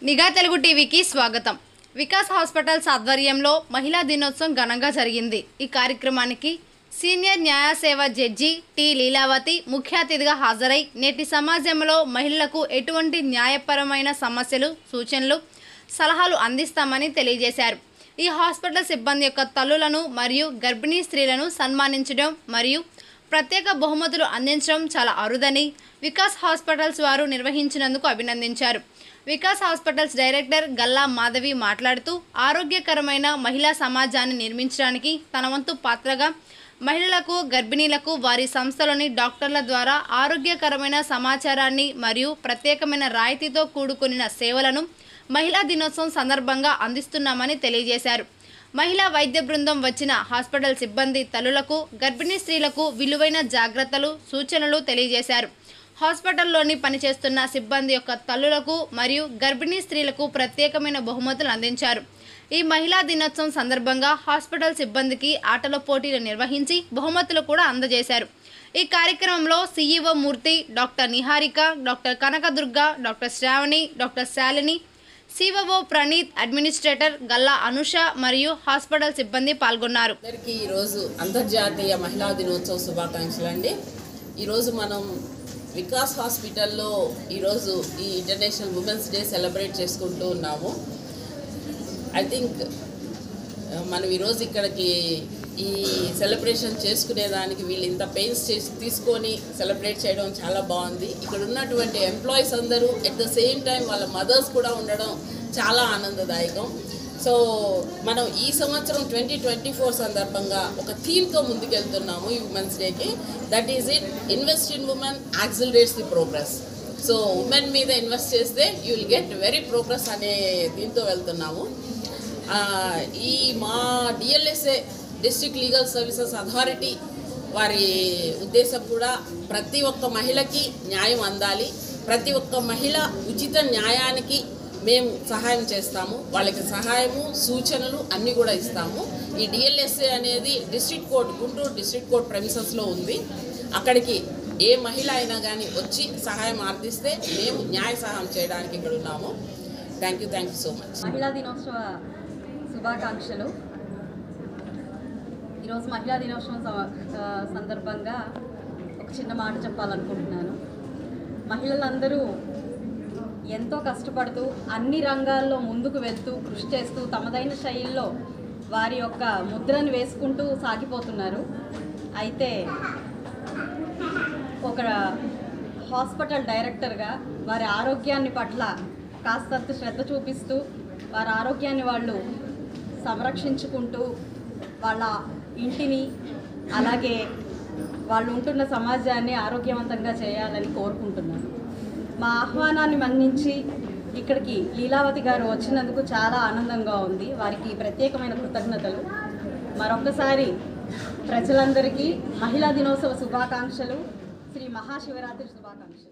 నిఘా తెలుగు టీవీకి స్వాగతం వికాస్ హాస్పిటల్స్ ఆధ్వర్యంలో మహిళా దినోత్సవం ఘనంగా జరిగింది ఈ కార్యక్రమానికి సీనియర్ న్యాయ సేవ జడ్జి టి లీలావతి ముఖ్య అతిథిగా హాజరై నేటి సమాజంలో మహిళలకు ఎటువంటి న్యాయపరమైన సమస్యలు సూచనలు సలహాలు అందిస్తామని తెలియజేశారు ఈ హాస్పిటల్ సిబ్బంది యొక్క తల్లులను మరియు గర్భిణీ స్త్రీలను సన్మానించడం మరియు ప్రత్యేక బహుమతులు అందించడం చాలా అరుదని వికాస్ హాస్పిటల్స్ వారు నిర్వహించినందుకు అభినందించారు వికాస్ హాస్పిటల్స్ డైరెక్టర్ గల్లా మాధవి మాట్లాడుతూ ఆరోగ్యకరమైన మహిళా సమాజాన్ని నిర్మించడానికి తన వంతు పాత్రగా మహిళలకు గర్భిణీలకు వారి సంస్థలోని డాక్టర్ల ద్వారా ఆరోగ్యకరమైన సమాచారాన్ని మరియు ప్రత్యేకమైన రాయితీతో కూడుకున్న సేవలను మహిళా దినోత్సవం సందర్భంగా అందిస్తున్నామని తెలియజేశారు మహిళా వైద్య బృందం వచ్చిన హాస్పిటల్ సిబ్బంది తల్లులకు గర్భిణీ స్త్రీలకు విలువైన జాగ్రత్తలు సూచనలు తెలియజేశారు హాస్పిటల్లోని పనిచేస్తున్న సిబ్బంది యొక్క తల్లులకు మరియు గర్భిణీ స్త్రీలకు ప్రత్యేకమైన బహుమతులు అందించారు ఈ మహిళా దినోత్సవం సందర్భంగా హాస్పిటల్ సిబ్బందికి ఆటల పోటీలు నిర్వహించి బహుమతులు కూడా అందజేశారు ఈ కార్యక్రమంలో CEO Murthy doctor Niharika doctor Kanakadurga doctor Sravani doctor Shalini COO Praneeth administrator Galla Anusha మరియు హాస్పిటల్ సిబ్బంది పాల్గొన్నారు అందరికీ ఈరోజు అంతర్జాతీయ మహిళా దినోత్సవ శుభాకాంక్షలు అండి ఈరోజు మనం వికాస్ హాస్పిటల్లో ఈరోజు ఈ ఇంటర్నేషనల్ ఉమెన్స్ డే సెలబ్రేట్ చేసుకుంటూ ఉన్నాము ఐ థింక్ మనం ఈరోజు ఇక్కడికి ఈ సెలబ్రేషన్ చేసుకునేదానికి వీళ్ళు ఇంత పెయిన్స్ చేసి తీసుకొని సెలబ్రేట్ చేయడం చాలా బాగుంది ఇక్కడ ఉన్నటువంటి ఎంప్లాయీస్ అందరూ ఎట్ ద సేమ్ టైం వాళ్ళ మదర్స్ కూడా ఉండడం చాలా ఆనందదాయకం సో మనం ఈ సంవత్సరం ట్వంటీ ట్వంటీ ఫోర్ సందర్భంగా ఒక థీమ్తో ముందుకెళ్తున్నాము ఈ ఉమెన్స్ డేకి that is it invest in women accelerates the progress so women మీద ఇన్వెస్ట్ చేస్తే you will get very progress అనే దీంతో వెళ్తున్నాము ఆ, ఈ మా DLSA district legal services authority వారి ఉద్దేశం కూడా ప్రతి ఒక్క మహిళకి న్యాయం అందాలి ప్రతి ఒక్క మహిళ ఉచిత న్యాయానికి మేము సహాయం చేస్తాము వాళ్ళకి సహాయము సూచనలు అన్నీ కూడా ఇస్తాము ఈ డిఎల్ఎస్ఏ అనేది district court Guntur district court ప్రెమిసెస్లో ఉంది అక్కడికి ఏ మహిళ అయినా కానీ వచ్చి సహాయం ఆర్థిస్తే మేము న్యాయ సహాయం చేయడానికి ఇక్కడ ఉన్నాము thank you thank you so much మహిళా దినోత్సవ శుభాకాంక్షలు ఈరోజు మహిళా దినోత్సవం సమ- ఆ, సందర్భంగా ఒక చిన్న మాట చెప్పాలనుకుంటున్నాను మహిళలందరూ ఎంతో కష్టపడుతూ అన్ని రంగాల్లో ముందుకు వెళ్తూ కృషి చేస్తూ తమదైన శైలిలో వారి యొక్క ముద్రను వేసుకుంటూ సాగిపోతున్నారు అయితే ఒక హాస్పిటల్ డైరెక్టర్గా వారి ఆరోగ్యాన్ని పట్ల కాస్తంత శ్రద్ధ చూపిస్తూ వారి ఆరోగ్యాన్ని వాళ్ళు సంరక్షించుకుంటూ వాళ్ళ ఇంటిని అలాగే వాళ్ళు ఉంటున్న సమాజాన్ని ఆరోగ్యవంతంగా చేయాలని కోరుకుంటున్నాను మా ఆహ్వానాన్ని మన్నించి ఇక్కడికి లీలావతి గారు వచ్చినందుకు చాలా ఆనందంగా ఉంది వారికి ప్రత్యేకమైన కృతజ్ఞతలు మరొకసారి ప్రజలందరికీ మహిళా దినోత్సవ శుభాకాంక్షలు శ్రీ మహాశివరాత్రి శుభాకాంక్షలు